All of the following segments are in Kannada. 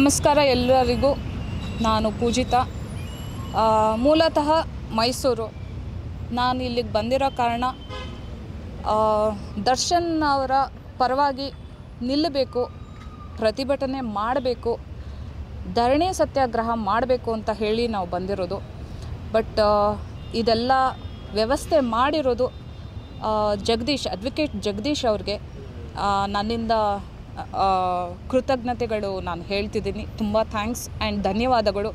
ನಮಸ್ಕಾರ ಎಲ್ಲರಿಗೂ ನಾನು ಪೂಜಿತಾ ಆ, ಮೂಲತಃ ಮೈಸೂರು ನಾನು ಇಲ್ಲಿಗೆ ಬಂದಿರೋ ಕಾರಣ ಆ, ದರ್ಶನ್ ಅವರ ಪರವಾಗಿ ನಿಲ್ಲಬೇಕು ಪ್ರತಿಭಟನೆ ಮಾಡಬೇಕು ಧರಣಿ ಸತ್ಯಾಗ್ರಹ ಮಾಡಬೇಕು ಅಂತ ಹೇಳಿ ನಾವು ಬಂದಿರೋದು ಬಟ್ ಇದೆಲ್ಲ ವ್ಯವಸ್ಥೆ ಮಾಡಿರೋದು ಆ, ಜಗದೀಶ್ ಅಡ್ವೊಕೇಟ್ ಜಗದೀಶ್ ಅವ್ರಿಗೆ ಆ, ನನ್ನಿಂದ ಆ, ಕೃತಜ್ಞತೆಗಳು ನಾನು ಹೇಳ್ತಿದ್ದೀನಿ ತುಂಬ ಥ್ಯಾಂಕ್ಸ್ ಆ್ಯಂಡ್ ಧನ್ಯವಾದಗಳು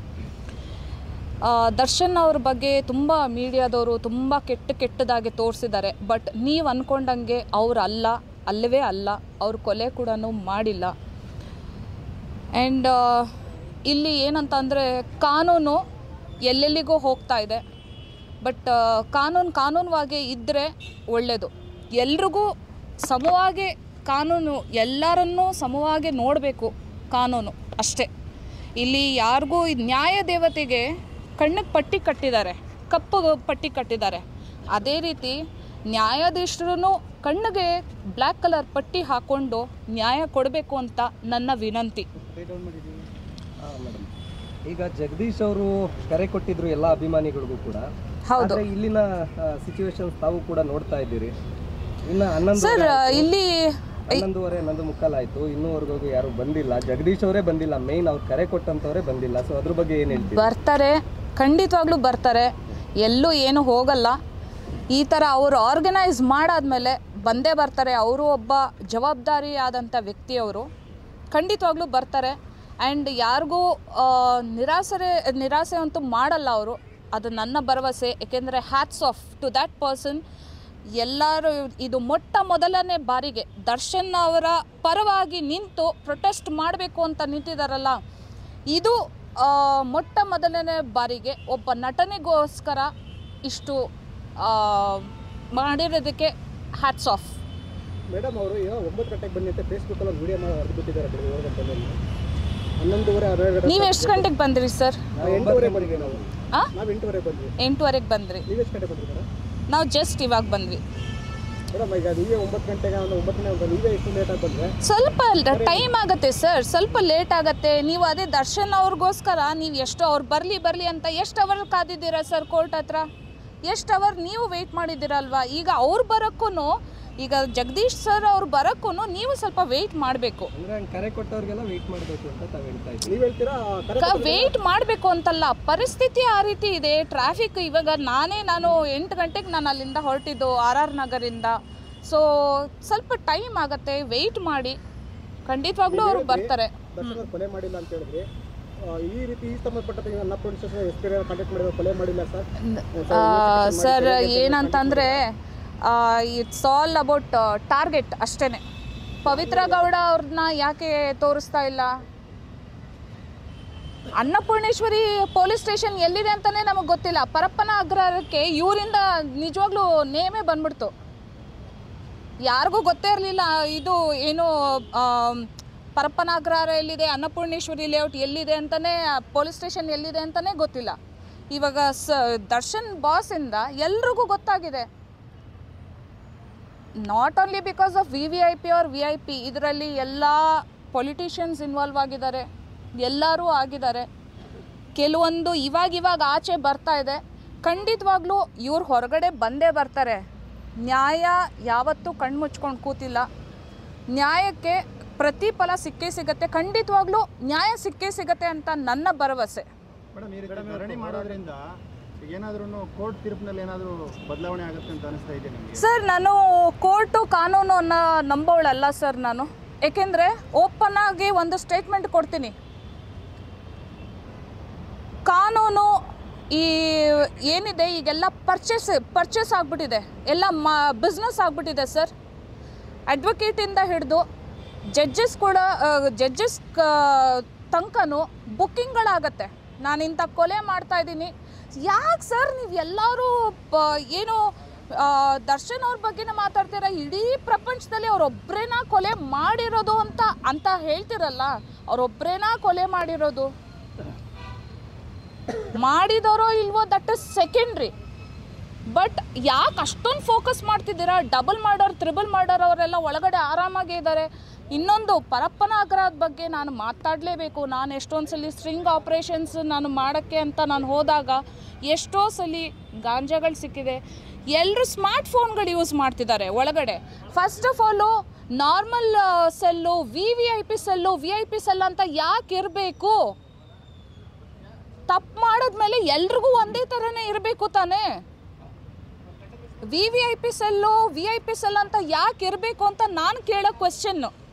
ಆ, ದರ್ಶನ್ ಅವ್ರ ಬಗ್ಗೆ ತುಂಬ ಮೀಡಿಯಾದವರು ತುಂಬ ಕೆಟ್ಟ ಕೆಟ್ಟದಾಗಿ ತೋರಿಸಿದ್ದಾರೆ ಬಟ್ ನೀವು ಅಂದ್ಕೊಂಡಂಗೆ ಅವ್ರು ಅಲ್ಲ ಅಲ್ಲವೇ ಅಲ್ಲ ಅವ್ರು ಕೊಲೆ ಕೂಡ ಮಾಡಿಲ್ಲ ಆ್ಯಂಡ್ ಇಲ್ಲಿ ಏನಂತ ಅಂದರೆ ಕಾನೂನು ಎಲ್ಲೆಲ್ಲಿಗೂ ಹೋಗ್ತಾ ಇದೆ ಬಟ್ ಕಾನೂನು ಕಾನೂನುವಾಗಿ ಇದ್ದರೆ ಒಳ್ಳೆಯದು ಎಲ್ರಿಗೂ ಸಮವಾಗಿ ಕಾನೂನು ಎಲ್ಲರನ್ನೂ ಸಮವಾಗಿ ನೋಡಬೇಕು ಕಾನೂನು ಅಷ್ಟೇ ಇಲ್ಲಿ ಯಾರಿಗೂ ಈ ನ್ಯಾಯ ದೇವತೆಗೆ ಕಣ್ಣಿಗೆ ಪಟ್ಟಿ ಕಟ್ಟಿದ್ದಾರೆ ಕಪ್ಪು ಪಟ್ಟಿ ಕಟ್ಟಿದ್ದಾರೆ ಅದೇ ರೀತಿ ನ್ಯಾಯಾಧೀಶರು ಕಣ್ಣಿಗೆ ಬ್ಲ್ಯಾಕ್ ಕಲರ್ ಪಟ್ಟಿ ಹಾಕ್ಕೊಂಡು ನ್ಯಾಯ ಕೊಡಬೇಕು ಅಂತ ನನ್ನ ವಿನಂತಿ ಮೇಡಮ್ ಈಗ ಜಗದೀಶ್ ಅವರು ಕರೆ ಕೊಟ್ಟಿದ್ರು ಎಲ್ಲ ಅಭಿಮಾನಿಗಳಿಗೂ ಕೂಡ ಹೌದು ಆದ್ರೆ ಇಲ್ಲಿನ ಸಿಚುವೇಶನ್ ತಾವು ಕೂಡ ನೋಡ್ತಾ ಇದ್ದೀರಿ ಇನ್ನ ಹನ್ನೊಂದು ಸರ್ ಇಲ್ಲಿ ಹನ್ನೊಂದುವರೆ ಹನ್ನೊಂದು ಮುಕ್ಕಾಲ್ ಆಯ್ತು ಇನ್ನೂವರೆಗೂ ಯಾರು ಬಂದಿಲ್ಲ ಜಗದೀಶ್ ಅವರೇ ಬಂದಿಲ್ಲ ಮೇನ್ ಅವ್ರು ಕರೆ ಕೊಟ್ಟಂತವರೇ ಬಂದಿಲ್ಲ ಸೊ ಅದ್ರ ಬಗ್ಗೆ ಏನ್ ಹೇಳ್ತೀವಿ ಬರ್ತಾರೆ ಖಂಡಿತವಾಗ್ಲೂ ಬರ್ತಾರೆ ಎಲ್ಲೂ ಏನು ಹೋಗಲ್ಲ ಈ ಥರ ಅವರು ಆರ್ಗನೈಸ್ ಮಾಡಾದ್ಮೇಲೆ ಬಂದೇ ಬರ್ತಾರೆ ಅವರು ಒಬ್ಬ ಜವಾಬ್ದಾರಿ ಆದಂಥ ವ್ಯಕ್ತಿಯವರು ಖಂಡಿತವಾಗ್ಲೂ ಬರ್ತಾರೆ ಆ್ಯಂಡ್ ಯಾರಿಗೂ ಆ, ನಿರಾಸರೆ ನಿರಾಸೆ ಅಂತೂ ಮಾಡಲ್ಲ ಅವರು ಅದು ನನ್ನ ಭರವಸೆ ಏಕೆಂದರೆ hats off to that person ಎಲ್ಲರೂ ಇದು ಮೊಟ್ಟ ಮೊದಲನೇ ಬಾರಿಗೆ ದರ್ಶನ್ ಅವರ ಪರವಾಗಿ ನಿಂತು ಪ್ರೊಟೆಸ್ಟ್ ಮಾಡಬೇಕು ಅಂತ ನಿಂತಿದ್ದಾರಲ್ಲ ಇದು ಆ, ಮೊಟ್ಟ ಮೊದಲನೇ ಬಾರಿಗೆ ಒಬ್ಬ ನಟನೆಗೋಸ್ಕರ ಇಷ್ಟು ಆ, ಮಾಡಿರೋದಕ್ಕೆ ಹ್ಯಾಟ್ಸ್ ಆಫ್ ಮೇಡಮ್ ಅವರು ಏನೋ ಒಂಬತ್ತು ಗಂಟೆಗೆ ಬನ್ನಿ ಅಂತ ಫೇಸ್ಬುಕ್ ಅಲ್ಲಿ ವಿಡಿಯೋ ಮಾಡಿ ಹೊರದು ಬಿಟ್ಟಿದ್ದಾರೆ ಬೆಳಿಗ್ಗೆ ಏಳು ಗಂಟೆಯಲ್ಲಿ ಹನ್ನೊಂದುವರೆ ಹನ್ನೆರಡು ಗಂಟೆ ನೀವು ಎಷ್ಟು ಗಂಟೆಗೆ ಬಂದ್ರಿ ಸರ್ ನಾವು ಎಂಟೂವರೆ ಬಂದ್ವಿ ನಾವು ಆ ನಾವು ಎಂಟೂವರೆ ಬಂದ್ವಿ ಎಂಟುವರೆಗೆ ಬಂದ್ರಿ ನೀವು ಎಷ್ಟು ಗಂಟೆ ಬಂದ್ರಿ ಮೇಡಮ್ ನಾವು ಜಸ್ಟ್ ಇವಾಗ ಬಂದ್ವಿ ಮೇಡಮ್ ಈಗ ನೀವೇ ಒಂಬತ್ತು ಗಂಟೆಗೆ ಒಂದು ಒಂಬತ್ತನೇ ಒಂದು ನೀವೇ ಎಷ್ಟು ಲೇಟಾಗಿ ಬಂದ್ರೆ ಸ್ವಲ್ಪ ಟೈಮ್ ಆಗುತ್ತೆ ಸರ್ ಸ್ವಲ್ಪ ಲೇಟ್ ಆಗುತ್ತೆ ನೀವು ಅದೇ ದರ್ಶನ್ ಅವ್ರಿಗೋಸ್ಕರ ನೀವು ಎಷ್ಟು ಅವ್ರು ಬರಲಿ ಬರಲಿ ಅಂತ ಎಷ್ಟು ಅವರ್ ಕಾದಿದ್ದೀರಾ ಸರ್ ಕೋರ್ಟ್ ಹತ್ರ ಎಷ್ಟು ಅವರ್ ನೀವು ವೆಯ್ಟ್ ಮಾಡಿದ್ದೀರಲ್ವಾ ಈಗ ಅವ್ರು ಬರೋಕ್ಕೂ ಈಗ ಜಗದೀಶ್ ಸರ್ ಅವ್ರು ಬರೋಕ್ಕೂ ನೀವು ಸ್ವಲ್ಪ ವೆಯ್ಟ್ ಮಾಡಬೇಕು ಅಂದ್ರೆ ಹಂಗ್ ಕರೆ ಕೊಟ್ಟವ್ರಿಗೆಲ್ಲ ವೆಯ್ಟ್ ಮಾಡ್ಬೇಕು ಅಂತ ತಾವ್ ಹೇಳ್ತಾ ಇದ್ದೀವಿ ನೀವು ಹೇಳ್ತೀರಾ ಕರೆ ವೆಯ್ಟ್ ಮಾಡಬೇಕು ಅಂತಲ್ಲ ಪರಿಸ್ಥಿತಿ ಆ ರೀತಿ ಇದೆ ಟ್ರಾಫಿಕ್ ಇವಾಗ ನಾನೇ ನಾನು ಎಂಟು ಗಂಟೆಗೆ ನಾನು ಅಲ್ಲಿಂದ ಹೊರಟಿದ್ದು ಆರ್ ಆರ್ ನಗರಿಂದ ಸೊ ಸ್ವಲ್ಪ ಟೈಮ್ ಆಗತ್ತೆ ವೆಯ್ಟ್ ಮಾಡಿ ಖಂಡಿತವಾಗ್ಲೂ ಅವ್ರು ಬರ್ತಾರೆ ದರ್ಶನ್ ಅವ್ರು ಕೊಲೆ ಮಾಡಿಲ್ಲ ಅಂತ ಹೇಳಿದ್ರಿ ಆ, ಈ ರೀತಿ ಈ ಸಂಬಂಧಪಟ್ಟ ನನ್ನ police station S P contact ಮಾಡಿದ್ರು ಕೊಲೆ ಮಾಡಿಲ್ಲ ಸರ್ ಸರ್ ಏನಂತಂದರೆ ಇಟ್ಸ್ ಆಲ್ ಅಬೌಟ್ ಟಾರ್ಗೆಟ್ ಅಷ್ಟೇ ಪವಿತ್ರ ಗೌಡ ಅವ್ರನ್ನ ಯಾಕೆ ತೋರಿಸ್ತಾ ಇಲ್ಲ ಅನ್ನಪೂರ್ಣೇಶ್ವರಿ ಪೊಲೀಸ್ ಸ್ಟೇಷನ್ ಎಲ್ಲಿದೆ ಅಂತಲೇ ನಮಗೆ ಗೊತ್ತಿಲ್ಲ ಪರಪ್ಪನ ಅಗ್ರಹಾರಕ್ಕೆ ಇವರಿಂದ ನಿಜವಾಗ್ಲೂ ನೇಮೇ ಬಂದ್ಬಿಡ್ತು ಯಾರಿಗೂ ಗೊತ್ತೇ ಇರಲಿಲ್ಲ ಇದು ಏನು ಆಮ್, ಪರಪ್ಪನ ಅಗ್ರಹಾರ ಎಲ್ಲಿದೆ ಅನ್ನಪೂರ್ಣೇಶ್ವರಿ ಲೇಔಟ್ ಎಲ್ಲಿದೆ ಅಂತಲೇ ಪೊಲೀಸ್ ಸ್ಟೇಷನ್ ಎಲ್ಲಿದೆ ಅಂತಲೇ ಗೊತ್ತಿಲ್ಲ ಇವಾಗ ಸ ದರ್ಶನ್ ಬಾಸಿಂದ ಎಲ್ರಿಗೂ ಗೊತ್ತಾಗಿದೆ not only because of V V I P R V I P ಇದರಲ್ಲಿ ಎಲ್ಲ ಪೊಲಿಟಿಷಿಯನ್ಸ್ ಇನ್ವಾಲ್ವ್ ಆಗಿದ್ದಾರೆ ಎಲ್ಲರೂ ಆಗಿದ್ದಾರೆ ಕೆಲವೊಂದು ಇವಾಗ ಇವಾಗ ಆಚೆ ಬರ್ತಾ ಇದೆ ಖಂಡಿತವಾಗ್ಲೂ ಇವ್ರು ಹೊರಗಡೆ ಬಂದೇ ಬರ್ತಾರೆ ನ್ಯಾಯ ಯಾವತ್ತೂ ಕಣ್ಮುಚ್ಕೊಂಡು ಕೂತಿಲ್ಲ ನ್ಯಾಯಕ್ಕೆ ಪ್ರತಿಫಲ ಸಿಕ್ಕೇ ಸಿಗತ್ತೆ ಖಂಡಿತವಾಗ್ಲೂ ನ್ಯಾಯ ಸಿಕ್ಕೇ ಸಿಗತ್ತೆ ಅಂತ ನನ್ನ ಭರವಸೆ ಮೇಡಮ್ ಈ ರೀತಿ ಧರಣಿ ಮಾಡೋದ್ರಿಂದ ಏನಾದ್ರೂ ಕೋರ್ಟ್ ತೀರ್ಪಿನಲ್ಲಿ ಏನಾದರೂ ಬದಲಾವಣೆ ಆಗುತ್ತೆ ಅಂತ ಅನಿಸ್ತಾ ಇದೆ ನಿಮಗೆ ಸರ್ ನಾನು ಕೋರ್ಟು ಕಾನೂನು ಅನ್ನೋ ನಂಬೋಳಲ್ಲ ಸರ್ ನಾನು ಏಕೆಂದರೆ ಓಪನ್ ಆಗಿ ಒಂದು ಸ್ಟೇಟ್ಮೆಂಟ್ ಕೊಡ್ತೀನಿ ಕಾನೂನು ಈ ಏನಿದೆ ಈಗೆಲ್ಲ ಪರ್ಚೇಸ್ ಪರ್ಚೇಸ್ ಆಗಿಬಿಟ್ಟಿದೆ ಎಲ್ಲ ಮಾ ಬಿಸ್ನೆಸ್ ಆಗಿಬಿಟ್ಟಿದೆ ಸರ್ ಅಡ್ವೊಕೇಟಿಂದ ಹಿಡಿದು ಜಡ್ಜಸ್ ಕೂಡ ಜಡ್ಜಸ್ ತನಕನೂ ಬುಕ್ಕಿಂಗ್ಗಳಾಗತ್ತೆ ನಾನು ಇಂಥ ಕೊಲೆ ಮಾಡ್ತಾ ಇದ್ದೀನಿ ಯಾಕೆ ಸರ್ ನೀವು ಎಲ್ಲರೂ ಪ ಏನು ಆ, ದರ್ಶನ್ ಅವ್ರ ಬಗ್ಗೆನೇ ಮಾತಾಡ್ತೀರಾ ಇಡೀ ಪ್ರಪಂಚದಲ್ಲಿ ಅವರೊಬ್ಬರೇನ ಕೊಲೆ ಮಾಡಿರೋದು ಅಂತ ಅಂತ ಹೇಳ್ತಿರಲ್ಲ ಅವರೊಬ್ಬರೇನ ಕೊಲೆ ಮಾಡಿರೋದು ಮಾಡಿದವರೋ ಇಲ್ವೋ ದಟ್ ಇಸ್ ಸೆಕೆಂಡ್ರಿ ಬಟ್ ಯಾಕೆ ಅಷ್ಟೊಂದು ಫೋಕಸ್ ಮಾಡ್ತಿದ್ದೀರಾ ಡಬಲ್ ಮಾಡರ್ ತ್ರಿಬಲ್ ಮಾಡರ್ ಅವರೆಲ್ಲ ಒಳಗಡೆ ಆರಾಮಾಗೇ ಇದ್ದಾರೆ ಇನ್ನೊಂದು ಪರಪ್ಪನ ಅಗ್ರಹದ ಬಗ್ಗೆ ನಾನು ಮಾತಾಡಲೇಬೇಕು ನಾನು ಎಷ್ಟೊಂದು ಸಲ ಸ್ಟ್ರಿಂಗ್ ಆಪ್ರೇಷನ್ಸ್ ನಾನು ಮಾಡೋಕ್ಕೆ ಅಂತ ನಾನು ಹೋದಾಗ ಎಷ್ಟೋ ಸಲ ಗಾಂಜಾಗಳು ಸಿಕ್ಕಿದೆ ಎಲ್ಲರೂ ಸ್ಮಾರ್ಟ್ ಫೋನ್ಗಳು ಯೂಸ್ ಮಾಡ್ತಿದ್ದಾರೆ ಒಳಗಡೆ first of all normal cell V V I P cell V I P cell ಅಂತ ಯಾಕೆ ಇರಬೇಕು ತಪ್ಪು ಮಾಡಿದ್ಮೇಲೆ ಎಲ್ರಿಗೂ ಒಂದೇ ಥರನೇ ಇರಬೇಕು ತಾನೇ V V I P cell V I P cell ಅಂತ ಯಾಕೆ ಇರಬೇಕು ಅಂತ ನಾನು ಕೇಳೋ ಕ್ವೆಶ್ಚನ್ನು